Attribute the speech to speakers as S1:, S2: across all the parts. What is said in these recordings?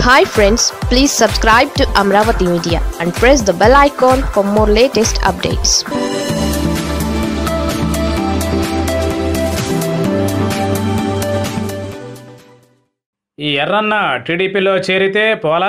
S1: hi friends please subscribe to Amaravati media and press the bell icon for more latest updates
S2: ఈ ఎర్రన్న టీడీపీలో చేరితే పోలా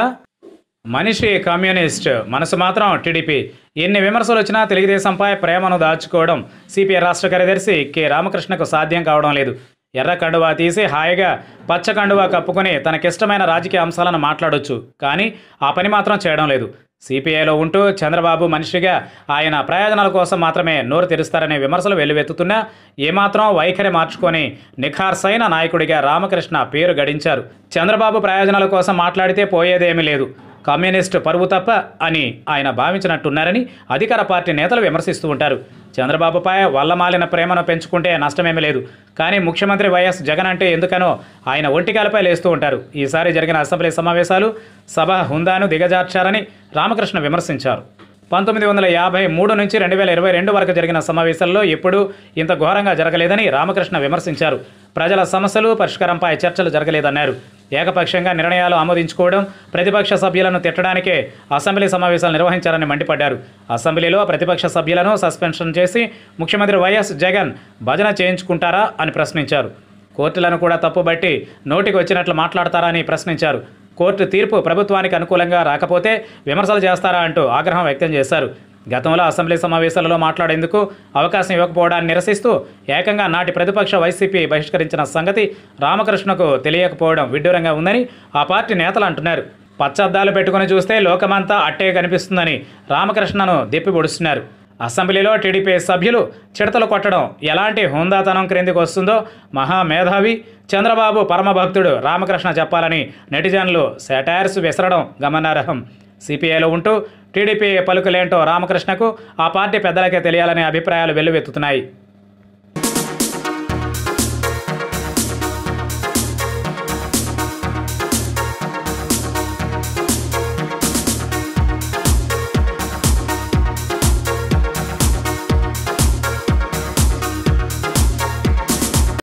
S2: మనిషి కమ్యూనిస్ట్ మనసు మాత్రం టీడీపీ ఎన్ని విమర్శలు వచ్చినా తెలుగుదేశంపై ప్రేమను దాచుకోవడం సిపిఐ రాష్ట్ర కార్యదర్శి కె రామకృష్ణకు సాధ్యం కావడం లేదు ఎర్ర కండువా తీసి హాయిగా పచ్చ కండువా కప్పుకొని తనకిష్టమైన రాజకీయ అంశాలను మాట్లాడొచ్చు కానీ ఆ పని మాత్రం చేయడం లేదు సిపిఐలో ఉంటూ చంద్రబాబు మనిషిగా ఆయన ప్రయోజనాల కోసం మాత్రమే నోరు తెరుస్తారనే విమర్శలు వెల్లువెత్తుతున్నా ఏమాత్రం వైఖరి మార్చుకొని నిఖార్సైన నాయకుడిగా రామకృష్ణ పేరు గడించారు చంద్రబాబు ప్రయోజనాల కోసం మాట్లాడితే పోయేదేమీ లేదు కమ్యూనిస్టు పరువు తప్ప అని ఆయన భావించినట్టున్నారని అధికార పార్టీ నేతలు విమర్శిస్తూ ఉంటారు చంద్రబాబుపై వల్లమాలిన ప్రేమను పెంచుకుంటే నష్టమేమీ లేదు కానీ ముఖ్యమంత్రి వైఎస్ జగన్ అంటే ఎందుకనో ఆయన ఒంటికాలపై లేస్తూ ఉంటారు ఈసారి జరిగిన అసెంబ్లీ సమావేశాలు సభ హుందాను దిగజార్చారని రామకృష్ణ విమర్శించారు పంతొమ్మిది వందల యాభై మూడు నుంచి రెండు వేల ఇరవై రెండు వరకు జరిగిన సమావేశాల్లో ఎప్పుడూ ఇంత ఘోరంగా జరగలేదని రామకృష్ణ విమర్శించారు ప్రజల సమస్యలు పరిష్కారంపై చర్చలు జరగలేదన్నారు ఏకపక్షంగా నిర్ణయాలు ఆమోదించుకోవడం ప్రతిపక్ష సభ్యులను తిట్టడానికే అసెంబ్లీ సమావేశాలు నిర్వహించారని మండిపడ్డారు అసెంబ్లీలో ప్రతిపక్ష సభ్యులను సస్పెన్షన్ చేసి ముఖ్యమంత్రి వైఎస్ జగన్ భజన చేయించుకుంటారా అని ప్రశ్నించారు కోర్టులను కూడా తప్పుబట్టి నోటికి వచ్చినట్లు మాట్లాడతారా అని ప్రశ్నించారు కోర్టు తీర్పు ప్రభుత్వానికి అనుకూలంగా రాకపోతే విమర్శలు చేస్తారా అంటూ ఆగ్రహం వ్యక్తం చేశారు గతంలో అసెంబ్లీ సమావేశాలలో మాట్లాడేందుకు అవకాశం ఇవ్వకపోవడాన్ని నిరసిస్తూ ఏకంగా నాటి ప్రతిపక్ష వైసీపీ బహిష్కరించిన సంగతి రామకృష్ణకు తెలియకపోవడం విడ్డూరంగా ఉందని ఆ పార్టీ నేతలు అంటున్నారు పచ్చద్దాలు పెట్టుకుని చూస్తే లోకమంతా అట్టే కనిపిస్తుందని రామకృష్ణను దెప్పి పొడుస్తున్నారు అసెంబ్లీలో టీడీపీ సభ్యులు చిడతలు కొట్టడం ఎలాంటి హుందాతనం క్రిందికి వస్తుందో మహామేధావి చంద్రబాబు పరమభక్తుడు రామకృష్ణ చెప్పాలని నెటిజన్లు సెటైర్స్ విసరడం గమనార్హం సిపిఐలో ఉంటూ టీడీపీ పలుకులేంటో రామకృష్ణకు ఆ పార్టీ పెద్దలకే తెలియాలనే అభిప్రాయాలు వెల్లువెత్తుతున్నాయి